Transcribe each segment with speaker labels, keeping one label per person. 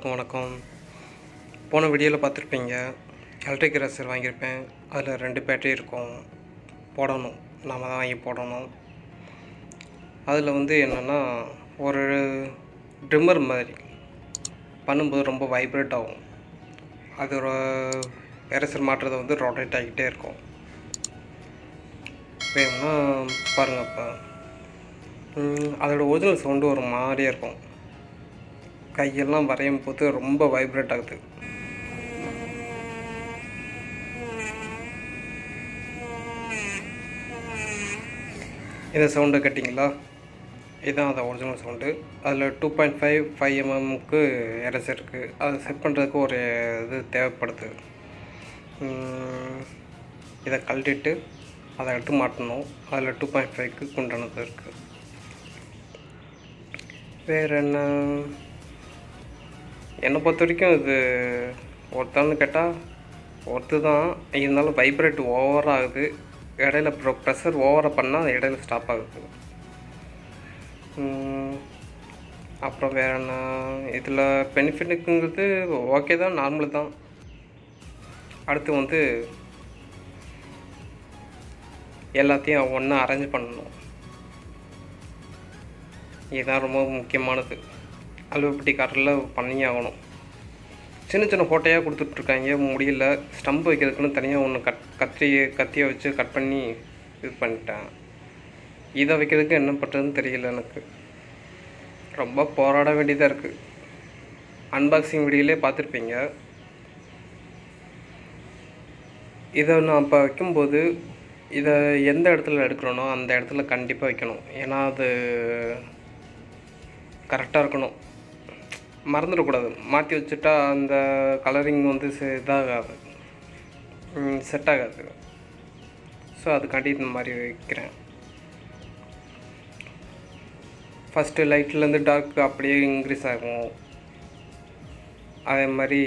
Speaker 1: எல்லாருக்கும் வணக்கம் போன வீடியோவில் பார்த்துருப்பீங்க எலக்ட்ரிக் ரேசர் வாங்கியிருப்பேன் அதில் ரெண்டு பேட்டரி இருக்கும் போடணும் நாம தான் வாங்கி போடணும் அதில் வந்து என்னென்னா ஒரு ட்ரிம்மர் மாதிரி பண்ணும்போது ரொம்ப வைப்ரேட் ஆகும் அதோட எரேசர் மாட்டுறது வந்து ரொட்டேட் ஆகிக்கிட்டே இருக்கும் வேணும்னா பாருங்கள் இப்போ அதோட ஒரிஜினல் சவுண்டு ஒரு மாதிரியாக இருக்கும் கையெல்லாம் வரையும் போது ரொம்ப வைப்ரேட் ஆகுது இந்த சவுண்டை கேட்டிங்களா இதுதான் அந்த ஒரிஜினல் சவுண்டு அதில் டூ பாயிண்ட் ஃபைவ் ஃபைவ் எம்எம்க்கு எரஸ் இருக்குது அதை செட் பண்ணுறதுக்கு ஒரு இது தேவைப்படுது உம், இதை கழட்டிட்டு அதை எடுத்து மாட்டணும் அதில் டூ பாயிண்ட் ஃபைவ்க்கு குண்டானது இருக்குது வேறு என்ன என்னை பொறுத்த வரைக்கும் இது ஒருத்தான்னு கேட்டால் ஒருத்து தான் இருந்தாலும் வைப்ரேட் ஓவர் ஆகுது இடையில ப்ரோ ப்ரெஷர் ஓவராக பண்ணால் அது இடையில ஸ்டாப் ஆகுது உம், அப்புறம் வேற என்ன இதில் பெனிஃபிட்டுங்கிறது ஓகே தான் நார்மல் தான் அடுத்து வந்து எல்லாத்தையும் ஒன்றா அரேஞ்ச் பண்ணணும் இதுதான் ரொம்ப முக்கியமானது அலுவப்பட்டி காரில் பண்ணி ஆகணும் சின்ன சின்ன ஃபோட்டோயாக கொடுத்துட்ருக்காங்க முடியல ஸ்டம்ப் வைக்கிறதுக்குன்னு தனியாக ஒன்று கட் கத்தி கத்தியை வச்சு கட் பண்ணி இது பண்ணிட்டேன் இதை வைக்கிறதுக்கு என்ன பண்ணுறதுன்னு தெரியல எனக்கு ரொம்ப போராட வேண்டியதாக இருக்குது அன்பாக்சிங் வீடியோலே பார்த்துருப்பீங்க இதை நான் இப்போ வைக்கும்போது இதை எந்த இடத்துல எடுக்கிறோனோ அந்த இடத்துல கண்டிப்பாக வைக்கணும் ஏன்னா அது கரெக்டாக இருக்கணும் மறந்துடக்கூடாது மாற்றி வச்சுட்டா அந்த கலரிங் வந்து செ- இதாகாது செட் ஆகாது ஸோ அதுக்காண்டி இந்த மாதிரி வைக்கிறேன் ஃபஸ்ட்டு லைட்லேருந்து டார்க் அப்படியே இன்க்ரீஸ் ஆகும் அதே மாதிரி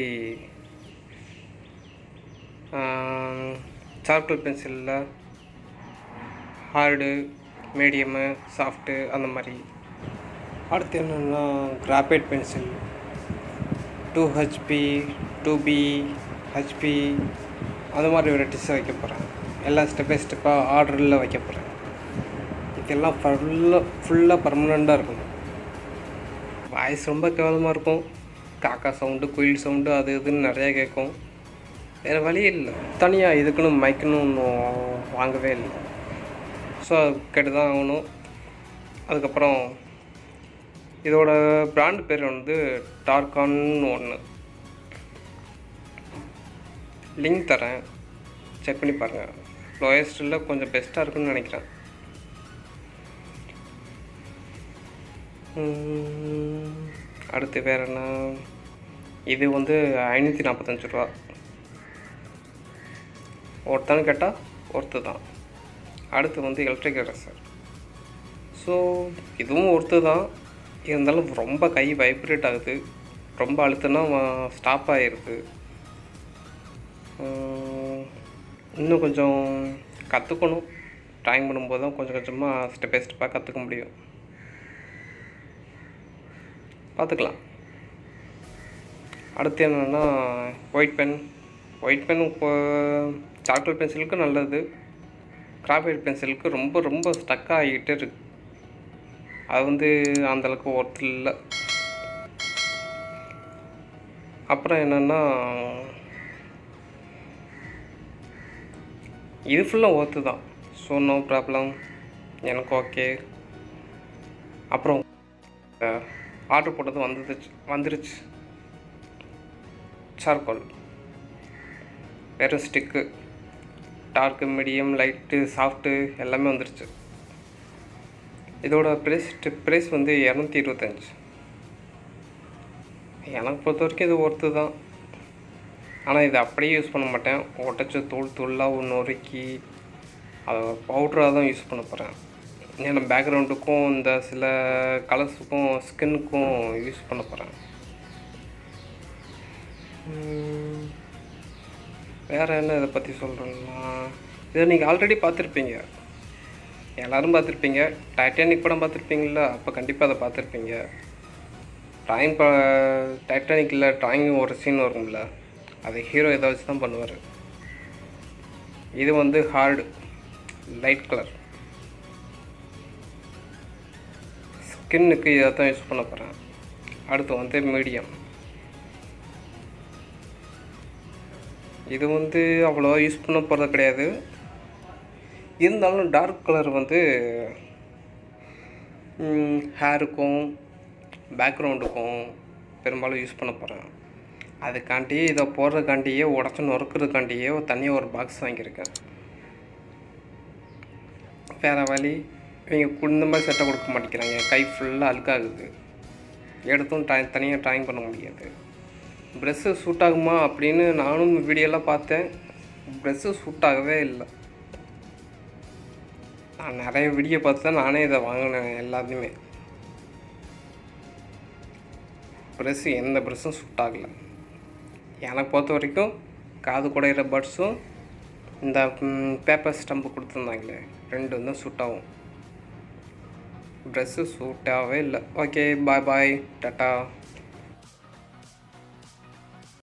Speaker 1: சார்கோல் பென்சிலில் ஹார்டு மீடியமு சாஃப்ட்டு அந்த மாதிரி அடுத்து என்னென்னா graphite pencil two HB two B HB அது மாதிரி வெரைட்டிஸ் வைக்க போகிறேன் எல்லாம் ஸ்டெப் பை ஸ்டெப்பாக ஆர்டரில் வைக்க போகிறேன் இதெல்லாம் ஃபுல்லாக ஃபுல்லாக பர்மனெண்ட்டாக இருக்கணும் வாய்ஸ் ரொம்ப கேவலமாக இருக்கும் காக்கா சவுண்டு குயில் சவுண்டு அது இதுன்னு நிறையா கேட்கும் வேறு வழி இல்லை தனியாக இதுக்குன்னு மைக்குன்னு ஒன்றும் வாங்கவே இல்லை ஸோ கேட்டு தான் ஆகணும் அதுக்கப்புறம் இதோட பிராண்ட் பேர் வந்து டார்கான்னு ஒன்று லிங்க் தரேன் செக் பண்ணி பாருங்கள் லோயஸ்ட்டில் கொஞ்சம் பெஸ்ட்டாக இருக்குன்னு நினைக்கிறேன் உம், அடுத்து வேறு என்ன இது வந்து ஐநூற்றி நாற்பத்தஞ்சு ரூபா ஒருத்தான்னு கேட்டால் ஒருத்து தான் அடுத்து வந்து எலக்ட்ரிக் ரசர் ஸோ இதுவும் ஒருத்து தான் இருந்தாலும் ரொம்ப கை வைப்ரேட் ஆகுது ரொம்ப அழுத்தினா ஸ்டாப் ஆகிடுது இன்னும் கொஞ்சம் கற்றுக்கணும் ட்ராயிங் பண்ணும்போது தான் கொஞ்சம் கொஞ்சமாக ஸ்டெப் பை ஸ்டெப்பாக கற்றுக்க முடியும் பார்த்துக்கலாம் அடுத்து என்னென்னா ஒயிட் பென் ஒயிட் பென் இப்போ சாக்லேட் பென்சிலுக்கு நல்லது கிராஃபைட் பென்சிலுக்கு ரொம்ப ரொம்ப ஸ்டக் ஆகிக்கிட்டே இருக்கு அது வந்து அந்தளவுக்கு ஒர்த்து இல்லை அப்புறம் என்னென்னா இது ஃபுல்லாக ஒர்த்து தான் ஸோ நோ ப்ராப்ளம் எனக்கு ஓகே அப்புறம் ஆர்டர் போட்டது வந்துருச்சு வந்துருச்சு சார்கோல் வெறும் stick dark medium light soft எல்லாமே வந்துருச்சு இதோட ப்ரைஸ் ப்ரைஸ் வந்து இரநூத்தி இருபத்தஞ்சி எனக்கு பொறுத்த வரைக்கும் இது ஒர்த்து தான் ஆனால் இதை அப்படியே யூஸ் பண்ண மாட்டேன் உடச்சி தூள் தூளாக ஒன்று நொறுக்கி அதை பவுட்ராக தான் யூஸ் பண்ண போகிறேன் ஏன்னா பேக்ரவுண்டுக்கும் இந்த சில கலர்ஸுக்கும் ஸ்கின்னுக்கும் யூஸ் பண்ண போகிறேன் வேறு என்ன இதை பற்றி சொல்கிறேன்னா இதை நீங்கள் ஆல்ரெடி பார்த்துருப்பீங்க எல்லாரும் பார்த்துருப்பீங்க டைட்டானிக் படம் பார்த்துருப்பீங்களா அப்போ கண்டிப்பாக அதை பார்த்துருப்பீங்க ட்ராயிங் ப டைட்டானிக்கில் ட்ராயிங் ஒரு சீன் வரும்ல அது ஹீரோ இதை வச்சு தான் பண்ணுவார் இது வந்து ஹார்டு லைட் கலர் ஸ்கின்னுக்கு இதை தான் யூஸ் பண்ண போகிறேன் அடுத்து வந்து மீடியம் இது வந்து அவ்வளோவா யூஸ் பண்ண போகிறது கிடையாது இருந்தாலும் டார்க் கலர் வந்து ஹேருக்கும் பேக்ரவுண்டுக்கும் பெரும்பாலும் யூஸ் பண்ண போகிறேன் அதுக்காண்டி இதை போடுறதுக்காண்டியே உடச்சி நொறுக்கிறதுக்காண்டியே ஒரு தனியாக ஒரு பாக்ஸ் வாங்கியிருக்கேன் வேறு வழி இவங்க இந்த மாதிரி செட்டை கொடுக்க மாட்டேங்கிறாங்க கை ஃபுல்லாக அழுக்காகுது எடுத்தும் ட்ராய் தனியாக ட்ராயிங் பண்ண முடியாது ப்ரெஷ்ஷு சூட் ஆகுமா அப்படின்னு நானும் வீடியோலாம் பார்த்தேன் ப்ரெஷ்ஷு சூட் ஆகவே இல்லை நான் நிறைய வீடியோ பார்த்து தான் நானே இதை வாங்கினேன் எல்லாத்தையுமே ப்ரெஷ்ஷு எந்த ப்ரெஷ்ஷும் சூட் ஆகலை எனக்கு பொறுத்த வரைக்கும் காது குடையிற பட்ஸும் இந்த பேப்பர் ஸ்டம்பு கொடுத்துருந்தாங்களே ரெண்டு தான் சூட் ஆகும் ட்ரெஸ்ஸு சூட்டாகவே இல்லை ஓகே பாய் பாய் டாட்டா